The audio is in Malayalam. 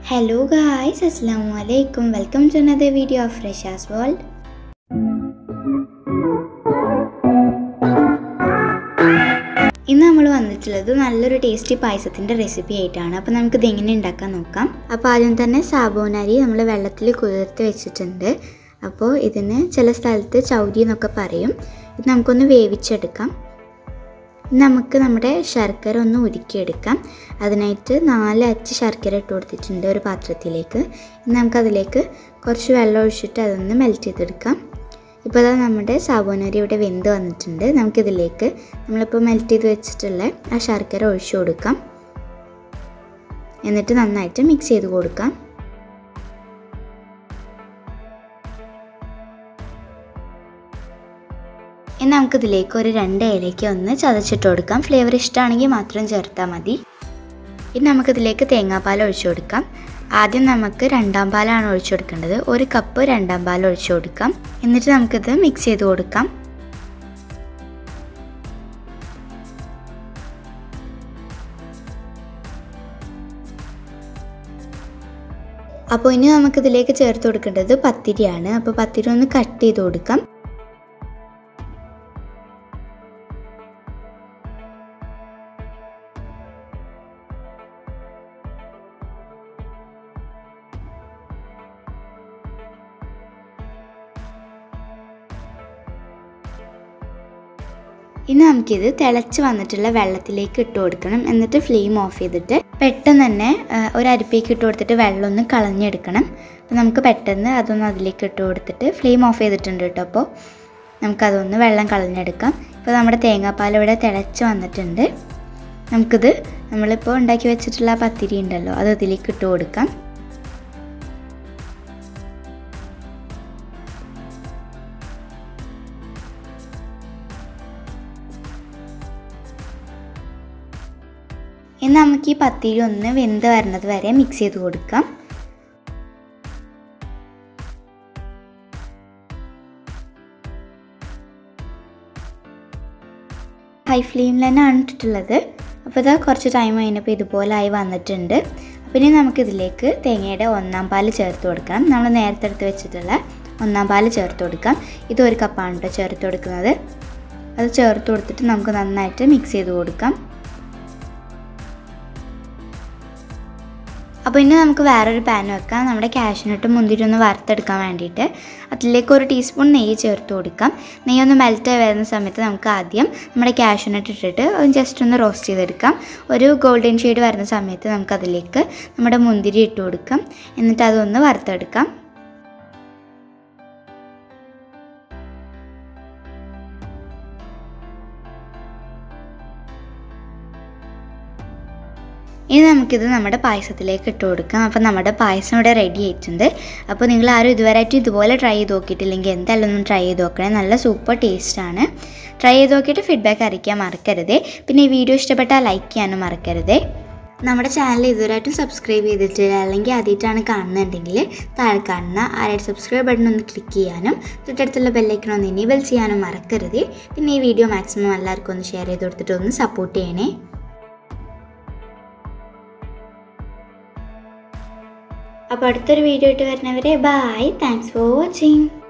ഹലോ ഗായ്സ് അസ്സാം വലൈക്കും welcome to another video of Rasha's world ഇന്ന് നമ്മൾ വന്നിട്ടുള്ളത് നല്ലൊരു ടേസ്റ്റി പായസത്തിൻ്റെ റെസിപ്പി ആയിട്ടാണ് അപ്പോൾ നമുക്കിത് എങ്ങനെ ഉണ്ടാക്കാൻ നോക്കാം അപ്പോൾ ആദ്യം തന്നെ സാബൂനരി നമ്മൾ വെള്ളത്തിൽ കുതിർത്ത് വെച്ചിട്ടുണ്ട് അപ്പോൾ ഇതിന് ചില സ്ഥലത്ത് ചൗരി എന്നൊക്കെ പറയും ഇത് നമുക്കൊന്ന് വേവിച്ചെടുക്കാം നമുക്ക് നമ്മുടെ ശർക്കര ഒന്ന് ഉരുക്കിയെടുക്കാം അതിനായിട്ട് നാല് അച്ച് ശർക്കര ഇട്ട് കൊടുത്തിട്ടുണ്ട് ഒരു പാത്രത്തിലേക്ക് ഇനി നമുക്കതിലേക്ക് കുറച്ച് വെള്ളം ഒഴിച്ചിട്ട് അതൊന്ന് മെൽറ്റ് ചെയ്തെടുക്കാം ഇപ്പോൾ അതാ നമ്മുടെ സാബൂനരി ഇവിടെ വെന്ത് വന്നിട്ടുണ്ട് നമുക്കിതിലേക്ക് നമ്മളിപ്പോൾ മെൽറ്റ് ചെയ്ത് വെച്ചിട്ടുള്ള ആ ശർക്കര ഒഴിച്ചു കൊടുക്കാം എന്നിട്ട് നന്നായിട്ട് മിക്സ് ചെയ്ത് കൊടുക്കാം ഇനി നമുക്കിതിലേക്ക് ഒരു രണ്ട് ഏലയ്ക്ക ഒന്ന് ചതച്ചിട്ട് കൊടുക്കാം ഫ്ലേവർ ഇഷ്ടമാണെങ്കിൽ മാത്രം ചേർത്താൽ മതി ഇനി നമുക്കിതിലേക്ക് തേങ്ങാപ്പാൽ ഒഴിച്ചു കൊടുക്കാം ആദ്യം നമുക്ക് രണ്ടാം പാലാണ് ഒഴിച്ചു കൊടുക്കേണ്ടത് ഒരു കപ്പ് രണ്ടാം പാൽ ഒഴിച്ചു കൊടുക്കാം എന്നിട്ട് നമുക്കിത് മിക്സ് ചെയ്ത് കൊടുക്കാം അപ്പോൾ ഇനി നമുക്കിതിലേക്ക് ചേർത്ത് കൊടുക്കേണ്ടത് പത്തിരിയാണ് അപ്പോൾ പത്തിരി ഒന്ന് കട്ട് ചെയ്ത് കൊടുക്കാം ഇനി നമുക്കിത് തിളച്ച് വന്നിട്ടുള്ള വെള്ളത്തിലേക്ക് ഇട്ട് കൊടുക്കണം എന്നിട്ട് ഫ്ലെയിം ഓഫ് ചെയ്തിട്ട് പെട്ടെന്ന് തന്നെ ഒരു അരിപ്പേക്ക് ഇട്ട് കൊടുത്തിട്ട് വെള്ളം ഒന്ന് കളഞ്ഞെടുക്കണം അപ്പോൾ നമുക്ക് പെട്ടെന്ന് അതൊന്ന് അതിലേക്ക് ഇട്ട് കൊടുത്തിട്ട് ഫ്ലെയിം ഓഫ് ചെയ്തിട്ടുണ്ട് കേട്ടോ അപ്പോൾ നമുക്കതൊന്ന് വെള്ളം കളഞ്ഞെടുക്കാം ഇപ്പോൾ നമ്മുടെ തേങ്ങാപ്പാൽ ഇവിടെ തിളച്ച് വന്നിട്ടുണ്ട് നമുക്കിത് നമ്മളിപ്പോൾ ഉണ്ടാക്കി വെച്ചിട്ടുള്ള ആ പത്തിരി ഉണ്ടല്ലോ അത് അതിലേക്ക് ഇട്ട് കൊടുക്കാം ഇനി നമുക്ക് ഈ പത്തിരി ഒന്ന് വെന്ത് വരുന്നത് വരെ മിക്സ് ചെയ്ത് കൊടുക്കാം ഹൈ ഫ്ലെയിമിൽ തന്നെയാണ് ഇട്ടിട്ടുള്ളത് അപ്പോൾ ഇതാ കുറച്ച് ടൈം കഴിഞ്ഞപ്പോൾ ഇതുപോലെ ആയി വന്നിട്ടുണ്ട് അപ്പോൾ ഇനി നമുക്കിതിലേക്ക് തേങ്ങയുടെ ഒന്നാം പാല് ചേർത്ത് കൊടുക്കണം നമ്മൾ നേരത്തെ എടുത്ത് വെച്ചിട്ടുള്ള ഒന്നാം പാല് ചേർത്ത് കൊടുക്കാം ഇത് ഒരു കപ്പാണ് കേട്ടോ ചേർത്ത് കൊടുക്കുന്നത് അത് ചേർത്ത് കൊടുത്തിട്ട് നമുക്ക് നന്നായിട്ട് മിക്സ് ചെയ്ത് കൊടുക്കാം അപ്പോൾ ഇനി നമുക്ക് വേറൊരു പാൻ വെക്കാം നമ്മുടെ കാഷ്നട്ട് മുന്തിരി ഒന്ന് വറുത്തെടുക്കാൻ വേണ്ടിയിട്ട് അതിലേക്ക് ഒരു ടീസ്പൂൺ നെയ്യ് ചേർത്ത് കൊടുക്കാം നെയ്യ് ഒന്ന് മെൽറ്റ് വരുന്ന സമയത്ത് നമുക്ക് ആദ്യം നമ്മുടെ കാഷ്നട്ട് ഇട്ടിട്ട് ജസ്റ്റ് ഒന്ന് റോസ്റ്റ് ചെയ്തെടുക്കാം ഒരു ഗോൾഡൻ ഷെയ്ഡ് വരുന്ന സമയത്ത് നമുക്കതിലേക്ക് നമ്മുടെ മുന്തിരി ഇട്ട് കൊടുക്കാം എന്നിട്ട് അതൊന്ന് വറുത്തെടുക്കാം ഇനി നമുക്കിത് നമ്മുടെ പായസത്തിലേക്ക് ഇട്ട് കൊടുക്കാം അപ്പോൾ നമ്മുടെ പായസം ഇവിടെ റെഡി ആയിട്ടുണ്ട് അപ്പോൾ നിങ്ങൾ ആരും ഇതുവരെയായിട്ട് ഇതുപോലെ ട്രൈ ചെയ്ത് നോക്കിയിട്ടില്ലെങ്കിൽ എന്തായാലും ഒന്ന് ട്രൈ ചെയ്ത് നോക്കണേ നല്ല സൂപ്പർ ടേസ്റ്റാണ് ട്രൈ ചെയ്ത് നോക്കിയിട്ട് ഫീഡ്ബാക്ക് അറിയിക്കാൻ മറക്കരുത് പിന്നെ ഈ വീഡിയോ ഇഷ്ടപ്പെട്ടാൽ ലൈക്ക് ചെയ്യാനും മറക്കരുത് നമ്മുടെ ചാനൽ ഇതുവരെയായിട്ടും സബ്സ്ക്രൈബ് ചെയ്തിട്ടില്ല അല്ലെങ്കിൽ ആദ്യമായിട്ടാണ് കാണുന്നുണ്ടെങ്കിൽ താഴെ കാണുന്ന ആ റെഡ് സബ്സ്ക്രൈബ് ബട്ടൺ ഒന്ന് ക്ലിക്ക് ചെയ്യാനും തൊട്ടടുത്തുള്ള ബെല്ലൈക്കൺ ഒന്ന് എനേബിൾ ചെയ്യാനും മറക്കരുത് പിന്നെ ഈ വീഡിയോ മാക്സിമം എല്ലാവർക്കും ഒന്ന് ഷെയർ ചെയ്ത് കൊടുത്തിട്ട് ഒന്ന് സപ്പോർട്ട് ചെയ്യണേ അപ്പോൾ അടുത്തൊരു വീഡിയോ ഇട്ട് വരുന്നവരെ ബൈ താങ്ക്സ് ഫോർ വാച്ചിങ്